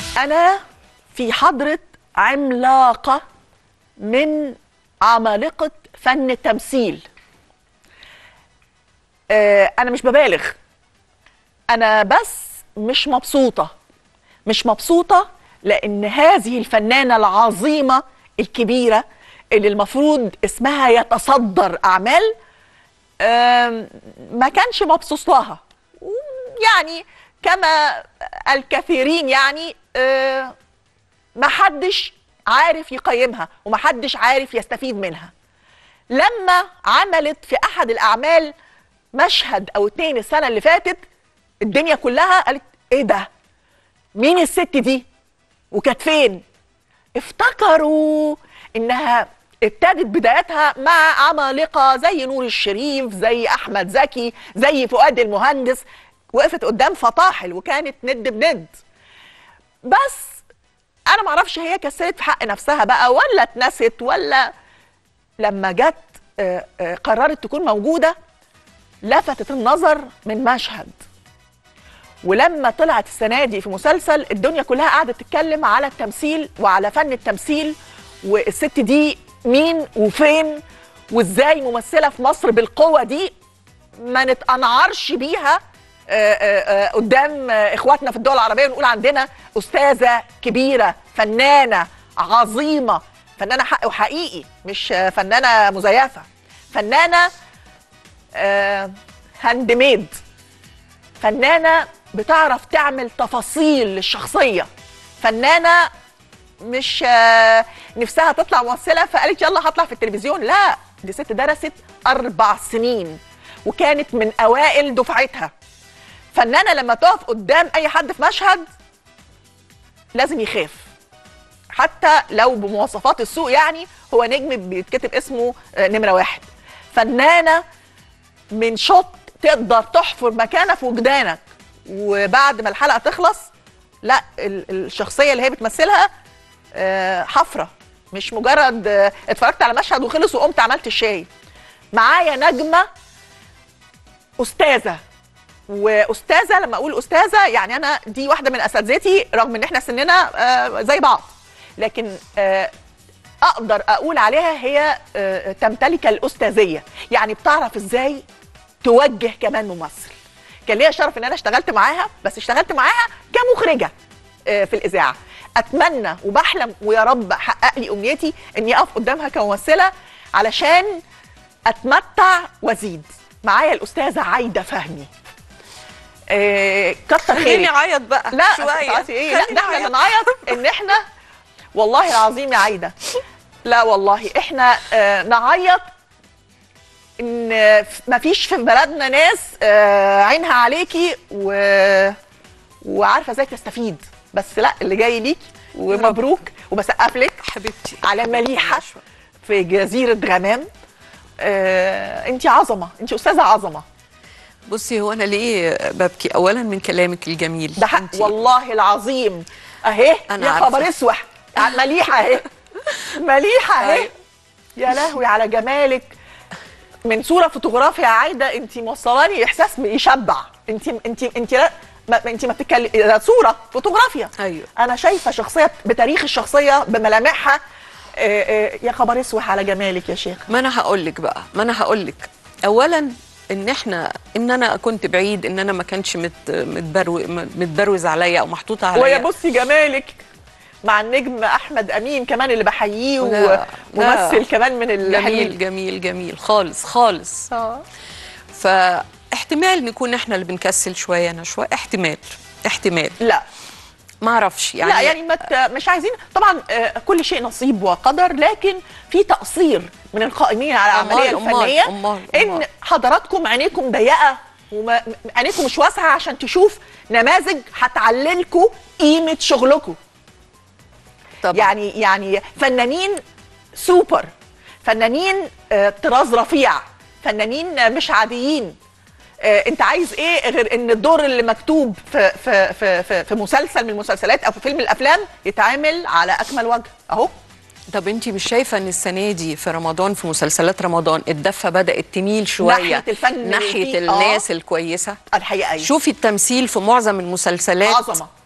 أنا في حضرة عملاقة من عمالقة فن التمثيل آه، أنا مش ببالغ أنا بس مش مبسوطة مش مبسوطة لأن هذه الفنانة العظيمة الكبيرة اللي المفروض اسمها يتصدر أعمال آم، ما كانش مبسوط لها يعني كما الكثيرين يعني آه، ما حدش عارف يقيمها وما حدش عارف يستفيد منها لما عملت في احد الاعمال مشهد او اتنين السنه اللي فاتت الدنيا كلها قالت ايه ده مين الست دي وكانت فين افتكروا انها ابتدت بدايتها مع عمالقه زي نور الشريف زي احمد زكي زي فؤاد المهندس وقفت قدام فطاحل وكانت ند بند بس انا معرفش هي كسرت في حق نفسها بقى ولا اتنست ولا لما جت آه، آه، قررت تكون موجوده لفتت النظر من مشهد ولما طلعت السنه دي في مسلسل الدنيا كلها قعدت تتكلم على التمثيل وعلى فن التمثيل والست دي مين وفين وازاي ممثله في مصر بالقوه دي ما نتقنعرش بيها آه، آه، آه، قدام آه، اخواتنا في الدول العربيه ونقول عندنا استاذه كبيره فنانه عظيمه فنانه حق وحقيقي مش آه، فنانه مزيفه فنانه آه، هاند ميد فنانه بتعرف تعمل تفاصيل للشخصيه فنانه مش آه، نفسها تطلع ممثله فقالت يلا هطلع في التلفزيون لا دي ست درست اربع سنين وكانت من اوائل دفعتها فنانه لما تقف قدام اي حد في مشهد لازم يخاف حتى لو بمواصفات السوق يعني هو نجم بيتكتب اسمه آه، نمره واحد فنانه من شوط تقدر تحفر مكانه في وجدانك وبعد ما الحلقه تخلص لا ال- الشخصيه اللي هي بتمثلها آه، حفره مش مجرد آه، اتفرجت على مشهد وخلص وقمت عملت الشاي معايا نجمه استاذه واستاذه لما اقول استاذه يعني انا دي واحده من اساتذتي رغم ان احنا سننا آه، زي بعض لكن آه، اقدر اقول عليها هي آه، تمتلك الاستاذيه يعني بتعرف ازاي توجه كمان ممثل كان ليا شرف ان انا اشتغلت معاها بس اشتغلت معاها كمخرجه آه، في الاذاعه اتمنى وبحلم ويا رب حقق لي امنيتي اني اقف قدامها كممثله علشان اتمتع وازيد معايا الاستاذه عايده فهمي آه، كتر خليني خيرك اعيط بقى لا شويه تعرفي ايه لا خليني ده احنا أعيط. بنعيط ان احنا والله العظيم يا عايده لا والله احنا آه نعيط ان ما فيش في بلدنا ناس آه عينها عليكي و... وعارفه ازاي تستفيد بس لا اللي جاي ليكي ومبروك وبسقف لك حبيبتي على مليحه في جزيره غمام آه انت عظمه انت استاذه عظمه بصي هو انا ليه ببكي اولا من كلامك الجميل ده حق أنتي- والله العظيم اهي أنا يا عارفة. خبر اسوح مليحه اهي مليحه اهي أيوة. يا لهوي على جمالك من صوره فوتوغرافيا يا عايده انت موصلاني احساس يشبع انت انت انت لا ما انت ما بتتكلمي ده صوره فوتوغرافيا أيوة. انا شايفه شخصيه بتاريخ الشخصيه بملامحها آه، آه، يا خبر اسوح على جمالك يا شيخ ما انا هقول لك بقى ما انا هقول لك اولا ان احنا ان انا كنت بعيد ان انا ما كانش مت متبرو متبروز عليا او محطوطه ويا عليا بصي جمالك مع النجم احمد امين كمان اللي بحييه لا، وممثل لا. كمان من الحلوين جميل جميل جميل خالص خالص اه فاحتمال نكون احنا اللي بنكسل شويه انا شويه احتمال احتمال لا ما اعرفش يعني لا يعني ما ت- مش عايزين طبعا آه، كل شيء نصيب وقدر لكن في تقصير من القائمين على أمال- العمليه أمال- الفنيه أمال- ان أمال. حضراتكم عينيكم ضيقه وما عينيكم مش واسعه عشان تشوف نماذج هتعللكم قيمه شغلكم طبعا يعني يعني فنانين سوبر فنانين آه، طراز رفيع فنانين آه، مش عاديين آه، انت عايز ايه غير ان الدور اللي مكتوب في في في في, في مسلسل من المسلسلات او في فيلم من الافلام يتعامل على اكمل وجه اهو طب انت مش شايفه ان السنه دي في رمضان في مسلسلات رمضان الدفه بدات تميل شويه ناحية الفن اللي ناحيه فيه، الناس الكويسه الحقيقه ايوه شوفي التمثيل في معظم المسلسلات عظمه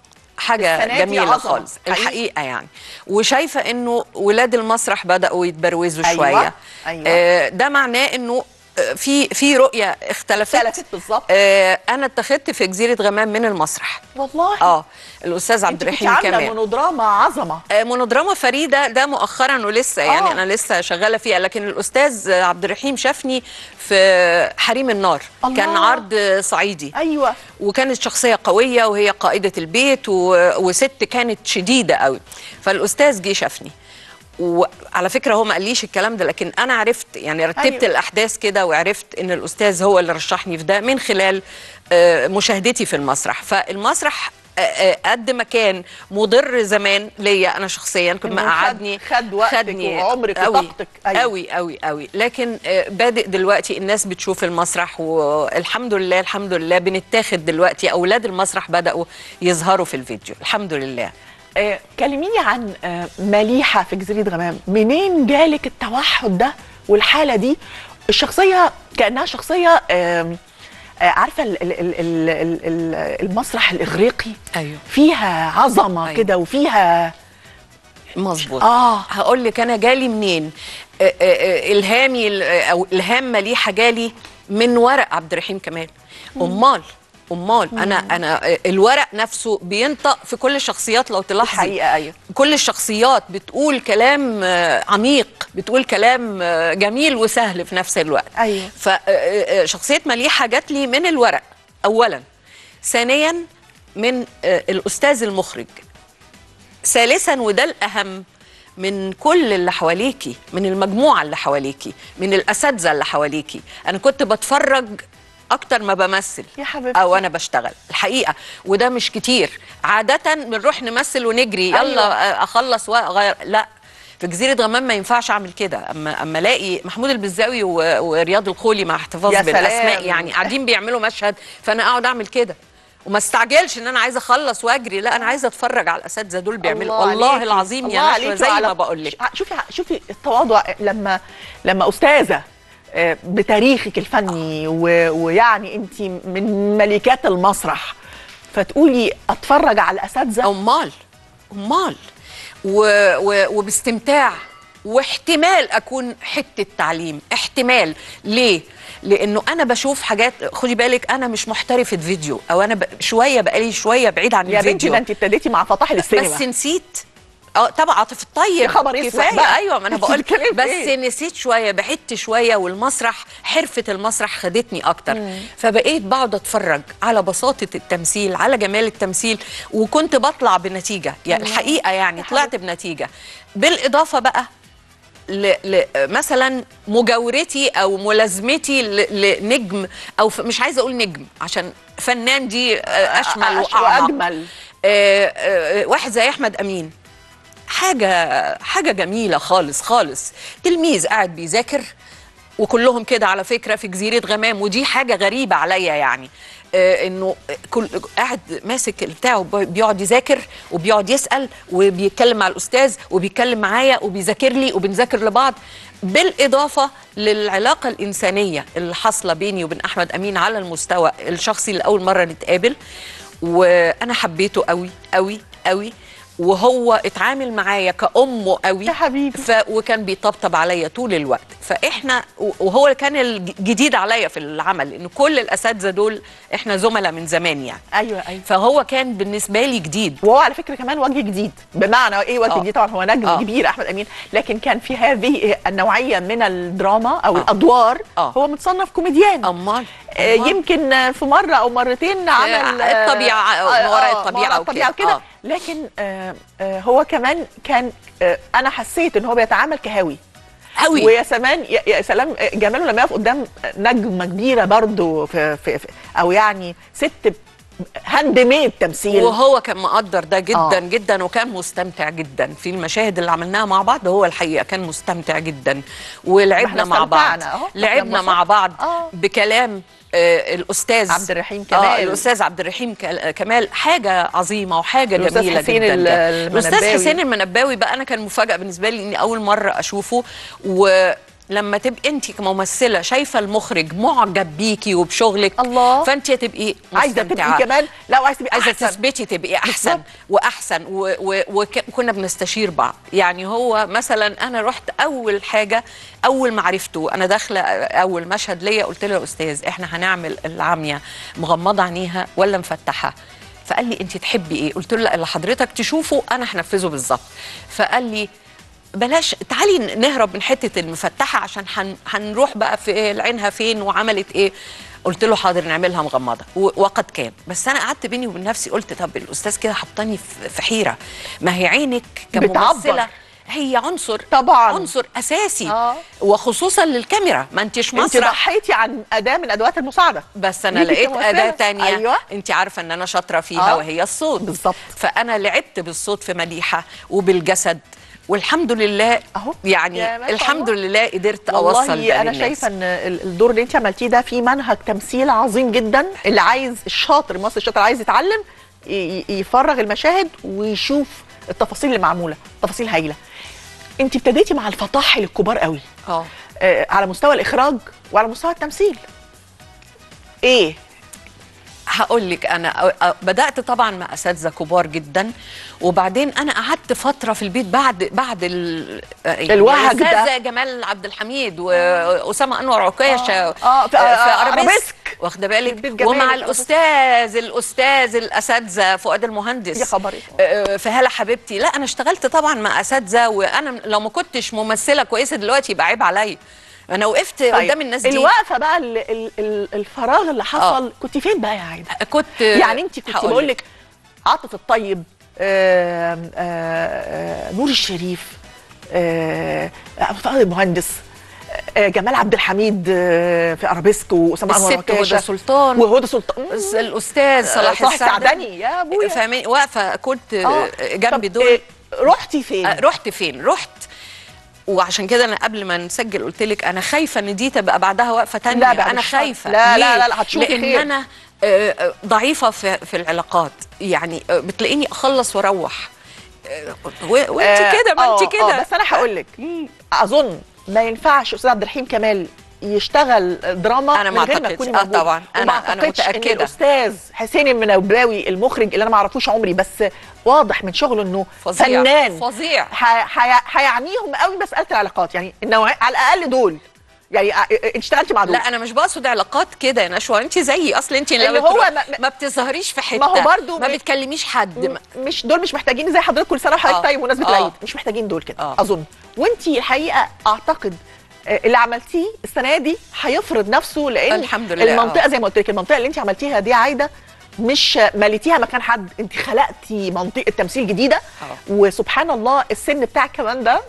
حاجه السنة دي جميله عظمة. خالص حقيقي. الحقيقه يعني وشايفه انه ولاد المسرح بداوا يتبروزوا أيوة، شويه أيوة. آه ده معناه انه آه، في في رؤيه اختلفت اختلفت بالظبط آه انا اتخذت في جزيره غمام من المسرح والله اه الاستاذ عبد انت كنت الرحيم عامله كمال مونودراما عظمه آه، مونودراما فريده ده مؤخرا ولسه يعني آه. انا لسه شغاله فيها لكن الاستاذ عبد الرحيم شافني في حريم النار الله. كان عرض صعيدي ايوه وكانت شخصيه قويه وهي قائده البيت و... وست كانت شديده قوي فالاستاذ جه شافني وعلى فكره هو ما قاليش الكلام ده لكن انا عرفت يعني رتبت أيوة. أيوة. الاحداث كده وعرفت ان الاستاذ هو اللي رشحني في ده من خلال آه، مشاهدتي في المسرح فالمسرح آه، آه، قد ما كان مضر زمان ليا انا شخصيا كنت إنه خد- مقعدني خد وقتك وعمرك قوي وطاقتك. أيوة. قوي قوي قوي لكن آه، بادئ دلوقتي الناس بتشوف المسرح والحمد لله الحمد لله بنتاخد دلوقتي اولاد المسرح بداوا يظهروا في الفيديو الحمد لله آه كلميني عن آه مليحه في جزيره غمام منين جالك التوحد ده والحاله دي الشخصيه كانها شخصيه آه آه عارفه ال- ال- ال- ال- ال- ال- المسرح الاغريقي ايوه فيها عظمه أيوة. كده وفيها مظبوط اه هقول لك انا جالي منين آه، آه، آه، الهامي ال- او الهام مليحه جالي من ورق عبد الرحيم كمال امال امال انا انا آه، الورق نفسه بينطق في كل الشخصيات لو تلاحظي الحقيقه ايوه كل الشخصيات بتقول كلام آه، عميق بتقول كلام آه، جميل وسهل في نفس الوقت أيوة. فشخصية مليحة جات لي من الورق أولا ثانيا من آه، الأستاذ المخرج ثالثا وده الأهم من كل اللي حواليكي من المجموعة اللي حواليكي من الأساتذة اللي حواليكي أنا كنت بتفرج أكتر ما بمثل يا حبيبتي. أو أنا بشتغل الحقيقة وده مش كتير عادة بنروح نمثل ونجري يلا أيوة. أيوة. أخلص وأغير لا في جزيرة غمام ما ينفعش أعمل كده أما أما ألاقي محمود البزاوي و- ورياض الخولي مع احتفاظ يا بالأسماء سلام. يعني قاعدين بيعملوا مشهد فأنا أقعد أعمل كده وما استعجلش ان انا عايزه اخلص واجري لا انا عايزه اتفرج على الاساتذه دول بيعملوا والله عليكي. العظيم الله يا نشوى عليكي زي وعلى- ما بقول لك شوفي شوفي التواضع لما لما استاذه آه، بتاريخك الفني و- ويعني انت من ملكات المسرح فتقولي اتفرج على الاساتذه امال امال و... و... وباستمتاع واحتمال اكون حته تعليم احتمال ليه لانه انا بشوف حاجات خدي بالك انا مش محترفه فيديو او انا ب... شويه بقالي شويه بعيد عن يا بنتي الفيديو ده انت ابتديتي مع فطاحل السينما بس نسيت اه طبعا عاطف الطيب يا خبر اسود كفايه بقى. ايوه ما انا انت بقول بتتكلمي في بس ايه؟ نسيت شويه بعدت شويه والمسرح حرفه المسرح خدتني اكتر فبقيت بقعد اتفرج على بساطه التمثيل على جمال التمثيل وكنت بطلع بنتيجه يعني الحقيقه يعني يا طلعت بنتيجه بالاضافه بقى ل... ل... مثلا مجاورتي او ملازمتي ل... لنجم او ف... مش عايزه اقول نجم عشان فنان دي آه، اشمل أش- واعمق واجمل آه، آه، واحد زي احمد امين حاجه حاجه جميله خالص خالص تلميذ قاعد بيذاكر وكلهم كده على فكره في جزيره غمام ودي حاجه غريبه عليا يعني آه، انه كل قاعد ماسك بتاعه بيقعد يذاكر وبيقعد يسال وبيتكلم مع الاستاذ وبيتكلم معايا وبيذاكر لي وبنذاكر لبعض بالاضافه للعلاقه الانسانيه اللي حاصله بيني وبين احمد امين على المستوى الشخصي اللي اول مره نتقابل وانا حبيته قوي قوي قوي وهو اتعامل معايا كأمه قوي يا حبيبي. ف... وكان بيطبطب عليا طول الوقت فاحنا وهو اللي كان الجديد عليا في العمل ان كل الاساتذه دول احنا زملاء من زمان يعني ايوه ايوه فهو كان بالنسبه لي جديد وهو على فكره كمان وجه جديد بمعنى ايه وجه آه. جديد طبعا هو نجم آه. كبير احمد امين لكن كان في هذه النوعيه من الدراما او آه. الادوار آه. هو متصنف كوميديان امال آه، أمال. يمكن آه، في مره او مرتين عمل آه، الطبيعة، آه، ما وراء آه، الطبيعة ما وراء وكده. الطبيعه وكده آه. لكن آه، آه، هو كمان كان آه، انا حسيت ان هو بيتعامل كهاوي قوي ويا سمان يا- يا سلام آه، جماله لما يقف قدام نجمه كبيره برضو في, في, في او يعني ست هاند ميد تمثيل وهو كان مقدر ده جدا آه. آه. جدا وكان مستمتع جدا في المشاهد اللي عملناها مع بعض هو الحقيقه كان مستمتع جدا ما ولعبنا احنا مع بعض استمتعنا أهو. لعبنا احنا مع بعض آه. بكلام آه الاستاذ عبد الرحيم آه كمال. الاستاذ عبد الرحيم كال- كمال حاجه عظيمه وحاجه الأستاذ جميله حسين جدا ال- جدا. الاستاذ المنباوي. حسين المنباوي بقى انا كان مفاجاه بالنسبه لي اني اول مره اشوفه و لما تبقي انت كممثله شايفه المخرج معجب بيكي وبشغلك الله. فانت تبقي عايزه مستمتعة. تبقي كمان لا وعايزه تبقي عايزه احسن تثبتي تبقي احسن بالظبط. واحسن و- و- وك- وكنا بنستشير بعض يعني هو مثلا انا رحت اول حاجه اول ما عرفته انا داخله اول مشهد ليا قلت له يا استاذ احنا هنعمل العمية مغمضه عينيها ولا مفتحه فقال لي انت تحبي ايه قلت له لا اللي حضرتك تشوفه انا هنفذه بالظبط فقال لي بلاش تعالي نهرب من حته المفتحه عشان هن هنروح بقى في عينها فين وعملت ايه قلت له حاضر نعملها مغمضه و- وقد كان بس انا قعدت بيني وبين نفسي قلت طب الاستاذ كده حطاني في في حيره ما هي عينك كممثله بتعبر. هي عنصر طبعاً. عنصر اساسي آه. وخصوصا للكاميرا ما انتش انت مسرح ضحيتي عن اداه من ادوات المساعده بس انا ليكي لقيت كممثلة. اداه تانية أيوة. انت عارفه ان انا شاطره فيها آه. وهي الصوت بالظبط. فانا لعبت بالصوت في مديحه وبالجسد والحمد لله أهو. يعني يا ما شاء الحمد الله. لله قدرت اوصل والله ده انا للناس. شايفه ان ال- الدور اللي انت عملتيه ده فيه منهج تمثيل عظيم جدا اللي عايز الشاطر الممثل الشاطر عايز يتعلم ي- ي- يفرغ المشاهد ويشوف التفاصيل اللي معموله تفاصيل هايله انت ابتديتي مع الفطاحل الكبار قوي اه آه، على مستوى الاخراج وعلى مستوى التمثيل ايه هقول لك انا أ- أ- بدات طبعا مع اساتذه كبار جدا وبعدين انا قعدت فتره في البيت بعد بعد ال- الوهج ده. الأستاذ جمال عبد الحميد واسامه انور عكاشه آه. آه، في- آه، أرابيسك. واخده البيت بالك جمال ومع الأستاذ. الاستاذ الاستاذ الاساتذه فؤاد المهندس يا خبر. آه، في هلا حبيبتي لا انا اشتغلت طبعا مع اساتذه وانا لو ما كنتش ممثله كويسه دلوقتي يبقى عيب عليا انا وقفت طيب، قدام الناس دي الوقفه بقى ال- ال- ال- الفراغ اللي حصل كنت فين بقى يا عايده كنت يعني انت كنت هقول بقول لك. لك عاطف الطيب آم، آه، آه، نور الشريف آه، فؤاد المهندس آه، جمال عبد الحميد آه، في ارابيسك واسامه انور الست هدى عكاشة سلطان. وهدى سلطان بس الاستاذ صلاح صلاح السعدني السعدني يا ابويا فاهمين واقفه كنت آه. جنبي طب، دول آه، رحتي فين؟ آه، رحت فين رحت وعشان كده انا قبل ما نسجل قلت لك انا خايفه ان دي تبقى بعدها وقفه تانية لا بقى انا مش شرط. خايفه لا، لا، ليه؟ لا، لا، هتشوفي لان خير. انا آه، آه، ضعيفه في في العلاقات يعني آه، بتلاقيني اخلص واروح آه، و- وانت آه، كده ما آه، انت آه، كده بس انا هقول لك اظن ما ينفعش استاذ عبد الرحيم كمال يشتغل دراما أنا ما من غير ما أعتقدش. تكوني آه، موجودة. طبعاً. أنا- وما أنا أعتقدش إن متأكدة. الاستاذ حسين المنوباوي المخرج اللي انا ما اعرفوش عمري بس واضح من شغله انه فظيع. فنان فظيع. ح- ح- هيعنيهم قوي مساله العلاقات يعني النوع على الاقل دول يعني ع- انت اشتغلتي مع دول لا انا مش بقصد علاقات كده يا نشوى انت زيي اصل انت اللي لما هو بتروح- ما- ما بتظهريش في حته ما هو برضو ما م- بتكلميش حد ما- مش دول مش محتاجين زي حضرتك كل سنه وحضرتك آه. طيب بمناسبه آه. العيد مش محتاجين دول كده آه. اظن وانت الحقيقه اعتقد آه، اللي عملتيه السنه دي هيفرض نفسه لان الحمد لله، المنطقه آه. زي ما قلت لك المنطقه اللي انت عملتيها دي عايده مش مليتيها مكان حد انت خلقتي منطقه تمثيل جديده آه. وسبحان الله السن بتاعك كمان ده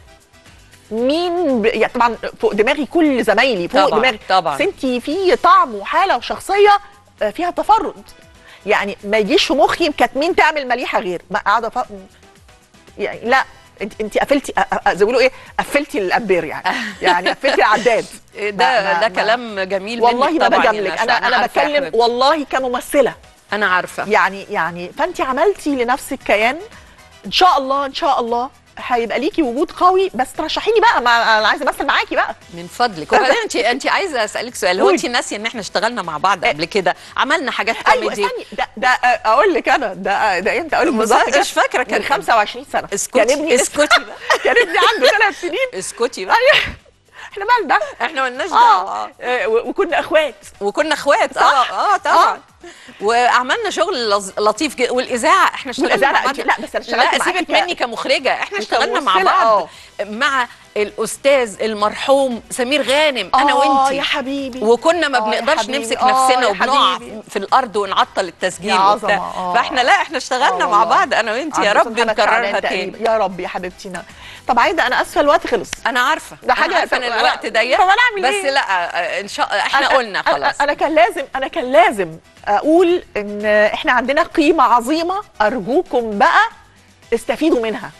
مين ب... يعني طبعا فوق دماغي كل زمايلي فوق طبعاً، دماغي طبعاً. بس انت في طعم وحاله وشخصيه آه، فيها تفرد يعني ما يجيش في مخي كانت مين تعمل مليحه غير ما قاعده ف... يعني لا انت انت قفلتي أ- أ- زي ما بيقولوا ايه قفلتي الامبير يعني يعني قفلتي العداد ما- ده ما- ده ما- كلام جميل والله منك ما طبعاً يا بجاملك نشوى. انا انا عارفة يا بتكلم حبيبتي. والله كممثله انا عارفه يعني يعني فانت عملتي لنفسك كيان ان شاء الله ان شاء الله هيبقى ليكي وجود قوي بس ترشحيني بقى ما انا عايزه امثل معاكي بقى من فضلك وبعدين انت انت عايزه اسالك سؤال هو قولي. انت ناسيه ان احنا اشتغلنا مع بعض قبل كده عملنا حاجات ايوه كوميدي استني ده ده اقول لك انا ده ده امتى اقول لك بالظبط مش فاكرة من كان 25 سنه اسكتي، كان ابني لسه- اسكتي بقى. كان ابني عنده ثلاث سنين اسكتي بقى ايوه احنا مالنا احنا مالناش اه دعوه آه، و- وكنا اخوات وكنا اخوات صح. اه اه طبعا آه. وعملنا شغل لظ- لطيف جدا والاذاعه احنا اشتغلنا والإذاعة مع لا، بعض أنت- لا، بس أنا اشتغلت لا معاكي سيبك ك- مني كمخرجه احنا اشتغلنا مع كممثلة، بعض مع الاستاذ المرحوم سمير غانم انا آه، وانتي يا حبيبي وكنا ما آه، يا بنقدرش حبيبي. نمسك آه، نفسنا يا وبنقع حبيبي. في الارض ونعطل التسجيل يا عظمة، وبتاع آه. فاحنا لا احنا اشتغلنا آه مع والله. بعض انا وانتي يا عند رب أستاذ محمد نكررها شعبان تاني تقريبا. يا رب يا حبيبتي نعم. طب عايده انا اسفه الوقت خلص انا عارفه ده حاجة- أنا عارفه ان طب أنا- الوقت ضيق طب أنا أعمل بس إيه؟ لا آه، ان شاء الله احنا أنا- قلنا أنا- خلاص انا كان لازم انا كان لازم اقول ان احنا عندنا قيمه عظيمه ارجوكم بقى استفيدوا منها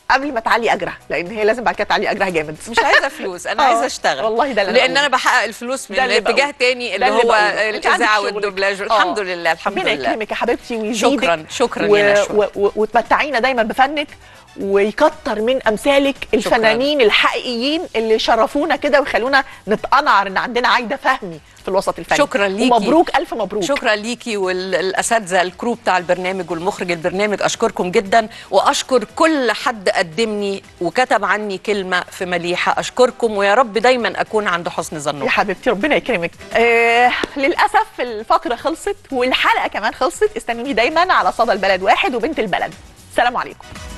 قبل ما تعلي اجرها لان هي لازم بعد كده تعلي اجرها جامد مش عايزه فلوس انا آه، عايزه اشتغل والله ده اللي لان بقوله. انا بحقق الفلوس من ده اللي اتجاه بقوله. تاني اللي ده هو بقوله. أنت عندك الاذاعه شغلك. والدوبلاج آه. الحمد لله الحمد ربنا لله يكرمك يا حبيبتي ويزيدك شكراً، شكراً و... يا نشوى. و... و... وتمتعينا دايما بفنك ويكتر من امثالك الفنانين الحقيقيين اللي شرفونا كده ويخلونا نتقنعر ان عندنا عايده فهمي في الوسط الفني شكراً ليكي. ومبروك الف مبروك شكرا ليكي والاساتذه الكرو بتاع البرنامج والمخرج البرنامج اشكركم جدا واشكر كل حد قدمني وكتب عني كلمه في مليحه اشكركم ويا رب دايما اكون عند حسن يا ظنكم حبيبتي ربنا يكرمك آه للاسف الفقره خلصت والحلقه كمان خلصت استنوني دايما على صدى البلد واحد وبنت البلد سلام عليكم